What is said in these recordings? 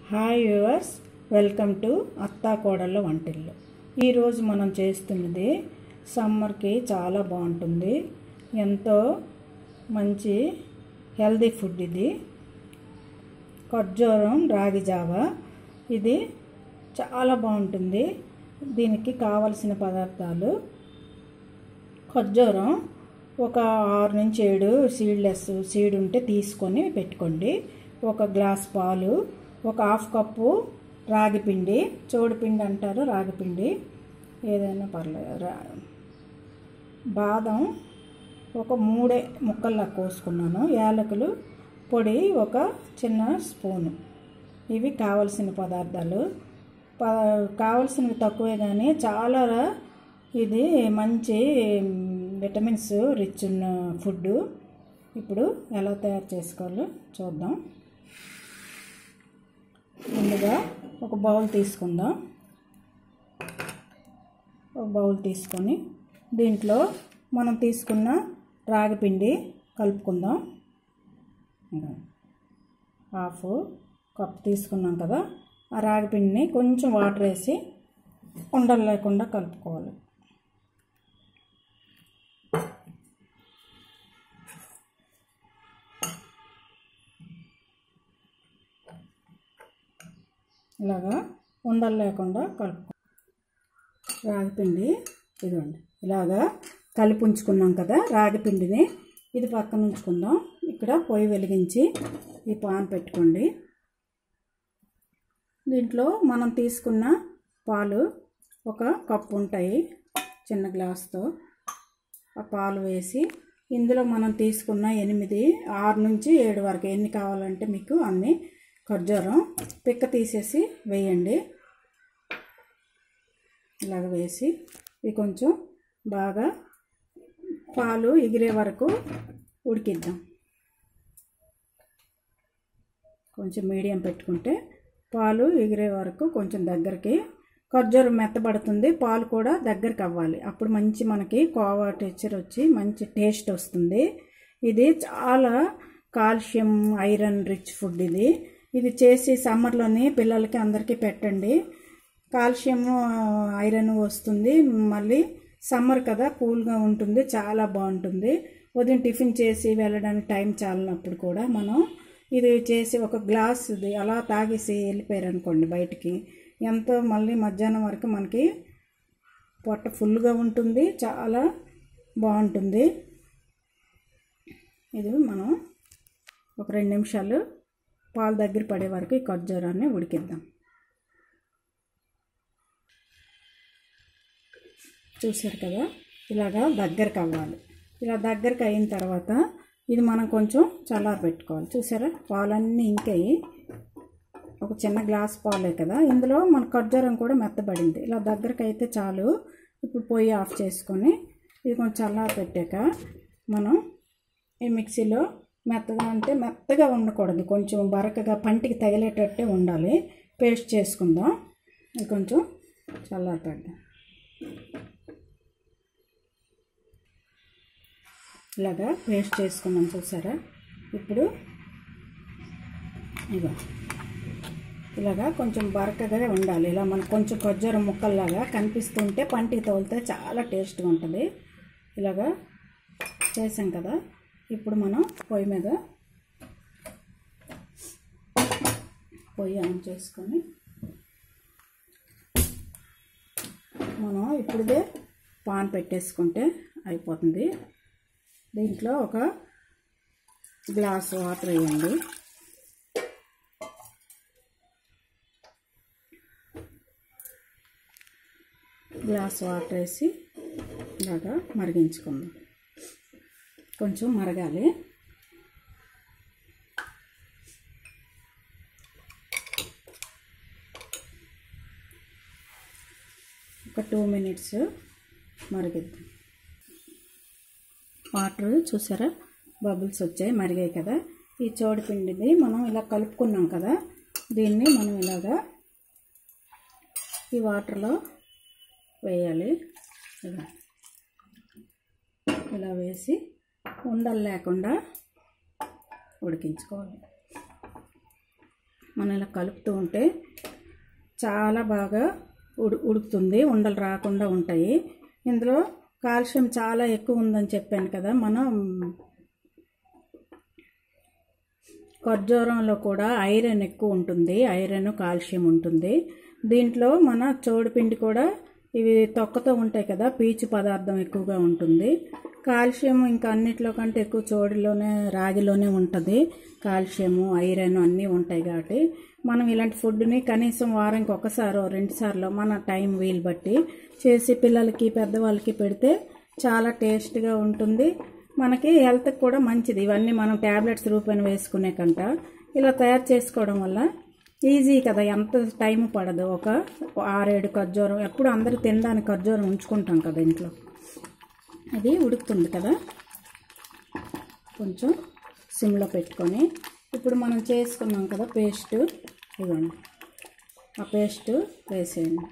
hi viewers welcome to అత్తా కోడళ్ళ వంటిల్లు ఈరోజు మనం చేస్తున్నది సమ్మర్కి చాలా బాగుంటుంది ఎంతో మంచి హెల్దీ ఫుడ్ ఇది ఖర్జూరం రాగి జావా ఇది చాలా బాగుంటుంది దీనికి కావలసిన పదార్థాలు ఖర్జూరం ఒక ఆరు నుంచి ఏడు సీడ్లెస్ సీడ్ ఉంటే తీసుకొని పెట్టుకోండి ఒక గ్లాస్ పాలు ఒక హాఫ్ కప్పు రాగి పిండి పిండి అంటారు రాగి పిండి ఏదైనా పర్లేదు రా బాదం ఒక మూడే ముక్కల్లా కోసుకున్నాను యాలకులు పొడి ఒక చిన్న స్పూను ఇవి కావలసిన పదార్థాలు ప కావలసినవి తక్కువే కానీ చాలా ఇది మంచి విటమిన్స్ రిచ్ ఉన్న ఫుడ్ ఇప్పుడు ఎలా తయారు చేసుకోవాలో చూద్దాం ముందుగా ఒక బౌల్ తీసుకుందాం ఒక బౌల్ తీసుకొని దీంట్లో మనం తీసుకున్న రాగి పిండి కలుపుకుందాం హాఫ్ కప్ తీసుకున్నాం కదా ఆ రాగి పిండిని కొంచెం వాటర్ వేసి ఉండలు లేకుండా కలుపుకోవాలి ఇలాగా ఉండలు లేకుండా కలుపుకో రాగిపిండి ఇదిగోండి ఇలాగా కలిపి ఉంచుకున్నాం కదా రాగిపిండిని ఇది పక్కన ఉంచుకుందాం ఇక్కడ పొయ్యి వెలిగించి ఈ పాన్ పెట్టుకోండి దీంట్లో మనం తీసుకున్న పాలు ఒక కప్పు ఉంటాయి చిన్న గ్లాస్తో ఆ పాలు వేసి ఇందులో మనం తీసుకున్న ఎనిమిది ఆరు నుంచి ఏడు వరకు ఎన్ని కావాలంటే మీకు అన్ని ఖర్జూరం పిక్క తీసేసి వేయండి ఇలాగ వేసి ఇది కొంచెం బాగా పాలు ఎగిరే వరకు ఉడికిద్దాం కొంచెం మీడియం పెట్టుకుంటే పాలు ఎగిరే వరకు కొంచెం దగ్గరికి ఖర్జూరం మెత్తబడుతుంది పాలు కూడా దగ్గరికి అవ్వాలి అప్పుడు మంచి మనకి కోవా టెక్చర్ వచ్చి మంచి టేస్ట్ వస్తుంది ఇది చాలా కాల్షియం ఐరన్ రిచ్ ఫుడ్ ఇది ఇది చేసి సమ్మర్లోని పిల్లలకి అందరికీ పెట్టండి కాల్షియం ఐరన్ వస్తుంది మళ్ళీ సమ్మర్ కదా కూల్గా ఉంటుంది చాలా బాగుంటుంది ఉదయం టిఫిన్ చేసి వెళ్ళడానికి టైం చాలినప్పుడు కూడా మనం ఇది చేసి ఒక గ్లాస్ ఇది అలా తాగేసి వెళ్ళిపోయారు అనుకోండి బయటికి ఎంతో మళ్ళీ మధ్యాహ్నం వరకు మనకి పొట్ట ఫుల్గా ఉంటుంది చాలా బాగుంటుంది ఇది మనం ఒక రెండు నిమిషాలు పాలు దగ్గర పడే వరకు ఈ ఖర్జూరాన్ని ఉడికిద్దాం చూసారు కదా ఇలాగా దగ్గరకు అవ్వాలి ఇలా దగ్గరకు అయిన తర్వాత ఇది మనం కొంచెం చల్లారి పెట్టుకోవాలి చూసారా పాలన్నీ ఇంకయి ఒక చిన్న గ్లాస్ పాలే కదా ఇందులో మన ఖర్జూరం కూడా మెత్తబడింది ఇలా దగ్గరకు అయితే చాలు ఇప్పుడు పొయ్యి ఆఫ్ చేసుకొని ఇది కొంచెం చల్లారి పెట్టాక మనం ఈ మిక్సీలో మెత్తగా అంటే మెత్తగా ఉండకూడదు కొంచెం బరకగా పంటికి తగిలేటట్టే ఉండాలి పేస్ట్ చేసుకుందాం ఇది కొంచెం చల్లారి పెడదాం ఇలాగా పేస్ట్ చేసుకున్నాం చూసారా ఇప్పుడు ఇగో ఇలాగా కొంచెం బరకగా ఉండాలి ఇలా మనకు కొంచెం ఖర్జూరం ముక్కల్లాగా కనిపిస్తుంటే పంటికి తగిలితే చాలా టేస్ట్గా ఉంటుంది ఇలాగా చేసాం కదా ఇప్పుడు మనం పొయ్యి మీద పొయ్యి ఆన్ చేసుకొని మనం ఇప్పుడుదే పాన్ పెట్టేసుకుంటే అయిపోతుంది దీంట్లో ఒక గ్లాస్ వాటర్ వేయండి గ్లాస్ వాటర్ వేసి ఇలాగా మరిగించుకుందాం కొంచెం మరగాలి ఒక టూ మినిట్స్ మరిగిద్దాం వాటర్ చూసారా బబుల్స్ వచ్చాయి మరిగాయి కదా ఈ పిండిది మనం ఇలా కలుపుకున్నాం కదా దీన్ని మనం ఇలాగా ఈ వాటర్లో వేయాలి ఇలా ఇలా వేసి ఉండలు లేకుండా ఉడికించుకోవాలి మనం ఇలా కలుపుతూ ఉంటే చాలా బాగా ఉడు ఉడుకుతుంది ఉండలు రాకుండా ఉంటాయి ఇందులో కాల్షియం చాలా ఎక్కువ ఉందని చెప్పాను కదా మనం ఖర్జూరంలో కూడా ఐరన్ ఎక్కువ ఉంటుంది ఐరన్ కాల్షియం ఉంటుంది దీంట్లో మన చోడుపిండి కూడా ఇవి తొక్కతో ఉంటాయి కదా పీచు పదార్థం ఎక్కువగా ఉంటుంది కాల్షియం ఇంకా అన్నిట్లో కంటే ఎక్కువ చోడులోనే రాగిలోనే ఉంటుంది కాల్షియము ఐరన్ అన్నీ ఉంటాయి కాబట్టి మనం ఇలాంటి ఫుడ్ని కనీసం వారానికి ఒకసారో రెండు సార్లు మన టైం వీలు బట్టి చేసి పిల్లలకి పెద్దవాళ్ళకి పెడితే చాలా టేస్ట్గా ఉంటుంది మనకి హెల్త్కి కూడా మంచిది ఇవన్నీ మనం ట్యాబ్లెట్స్ రూపాయన వేసుకునే కంట ఇలా తయారు చేసుకోవడం వల్ల ఈజీ కదా ఎంత టైం పడదు ఒక ఆరేడు ఖర్జూరం ఎప్పుడు అందరూ తినడానికి ఖర్జూరం ఉంచుకుంటాం కదా ఇంట్లో అది ఉడుకుతుంది కదా కొంచెం సిమ్లో పెట్టుకొని ఇప్పుడు మనం చేసుకున్నాం కదా పేస్ట్ ఇవ్వండి ఆ పేస్ట్ వేసేయండి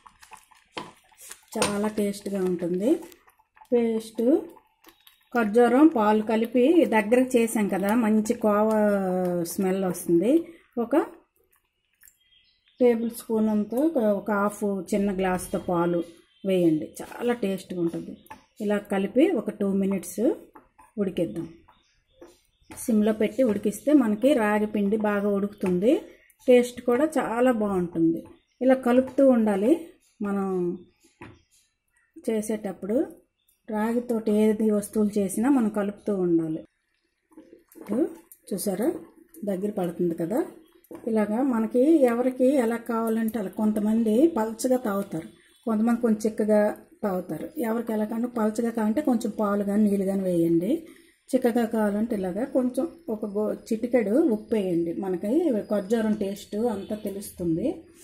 చాలా టేస్ట్గా ఉంటుంది పేస్ట్ ఖర్జూరం పాలు కలిపి దగ్గరకు చేసాం కదా మంచి కోవ స్మెల్ వస్తుంది ఒక టేబుల్ స్పూన్ అంతా ఒక హాఫ్ చిన్న గ్లాస్తో పాలు వేయండి చాలా టేస్ట్గా ఉంటుంది ఇలా కలిపి ఒక టూ మినిట్స్ ఉడికిద్దాం సిమ్లో పెట్టి ఉడికిస్తే మనకి రాగి పిండి బాగా ఉడుకుతుంది టేస్ట్ కూడా చాలా బాగుంటుంది ఇలా కలుపుతూ ఉండాలి మనం చేసేటప్పుడు రాగితోటి ఏది వస్తువులు చేసినా మనం కలుపుతూ ఉండాలి ఇప్పుడు చూసారా దగ్గర పడుతుంది కదా ఇలాగా మనకి ఎవరికి ఎలా కావాలంటే అలా కొంతమంది పల్చగా తాగుతారు కొంతమంది కొంచెం చిక్కగా తాగుతారు ఎవరికి ఎలా కావాలంటే పల్చగా కావాలంటే కొంచెం పాలు కానీ నీళ్ళు కానీ వేయండి చిక్కగా కావాలంటే ఇలాగా కొంచెం ఒక గో చిటికెడు ఉప్పు వేయండి మనకి ఖర్జూరం టేస్ట్ అంతా తెలుస్తుంది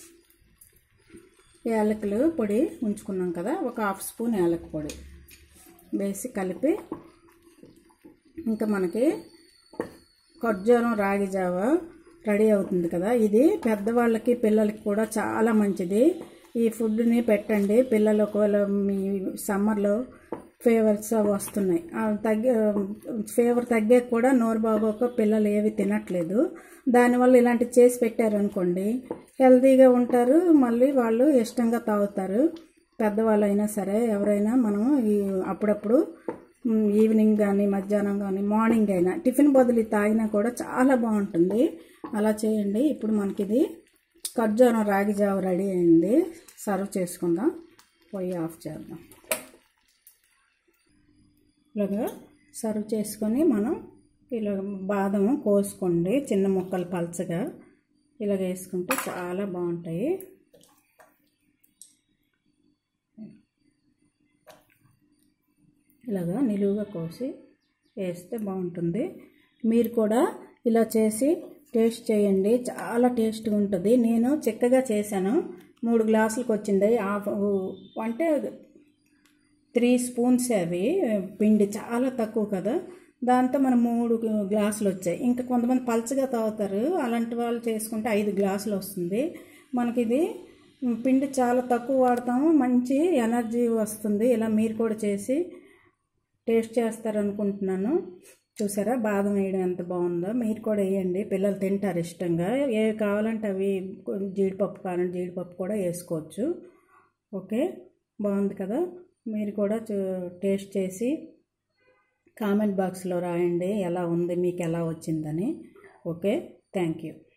యాలకులు పొడి ఉంచుకున్నాం కదా ఒక హాఫ్ స్పూన్ యాలక పొడి వేసి కలిపి ఇంకా మనకి ఖర్జూరం రాగి జావ రెడీ అవుతుంది కదా ఇది పెద్దవాళ్ళకి పిల్లలకి కూడా చాలా మంచిది ఈ ఫుడ్ని పెట్టండి పిల్లలు ఒకవేళ మీ సమ్మర్లో ఫీవర్స్ అవి వస్తున్నాయి అవి తగ్గే ఫీవర్ తగ్గే కూడా నోరు బాగోక పిల్లలు ఏవి తినట్లేదు దానివల్ల ఇలాంటివి చేసి పెట్టారనుకోండి హెల్తీగా ఉంటారు మళ్ళీ వాళ్ళు ఇష్టంగా తాగుతారు పెద్దవాళ్ళు అయినా సరే ఎవరైనా మనం ఈ అప్పుడప్పుడు మ్, ఈవినింగ్ కానీ మధ్యాహ్నం కానీ మార్నింగ్ అయినా టిఫిన్ బదులు ఇది తాగినా కూడా చాలా బాగుంటుంది అలా చేయండి ఇప్పుడు మనకి ఇది ఖర్జూరం రాగి జావ రెడీ అయింది సర్వ్ చేసుకుందాం పొయ్యి ఆఫ్ చేద్దాం ఇలాగా సర్వ్ చేసుకొని మనం ఇలా బాదం కోసుకోండి చిన్న ముక్కలు పలచగా ఇలాగ వేసుకుంటే చాలా బాగుంటాయి ఇలాగా నిలువుగా కోసి వేస్తే బాగుంటుంది మీరు కూడా ఇలా చేసి టేస్ట్ చేయండి చాలా టేస్ట్గా ఉంటుంది నేను చిక్కగా చేశాను మూడు గ్లాసులకు వచ్చింది హాఫ్ అంటే త్రీ స్పూన్స్ అవి పిండి చాలా తక్కువ కదా దాంతో మనం మూడు గ్లాసులు వచ్చాయి ఇంకా కొంతమంది పలచగా తాగుతారు అలాంటి వాళ్ళు చేసుకుంటే ఐదు గ్లాసులు వస్తుంది మనకి ఇది పిండి చాలా తక్కువ వాడతాము మంచి ఎనర్జీ వస్తుంది ఇలా మీరు కూడా చేసి టేస్ట్ చేస్తారనుకుంటున్నాను చూసారా బాదం వేయడం ఎంత బాగుందో మీరు కూడా వేయండి పిల్లలు తింటారు ఇష్టంగా ఏవి కావాలంటే అవి కొంచెం జీడిపప్పు కావాలంటే జీడిపప్పు కూడా వేసుకోవచ్చు ఓకే బాగుంది కదా మీరు కూడా చూ- టేస్ట్ చేసి కామెంట్ బాక్స్లో రాయండి ఎలా ఉంది మీకు ఎలా వచ్చిందని ఓకే థ్యాంక్ యూ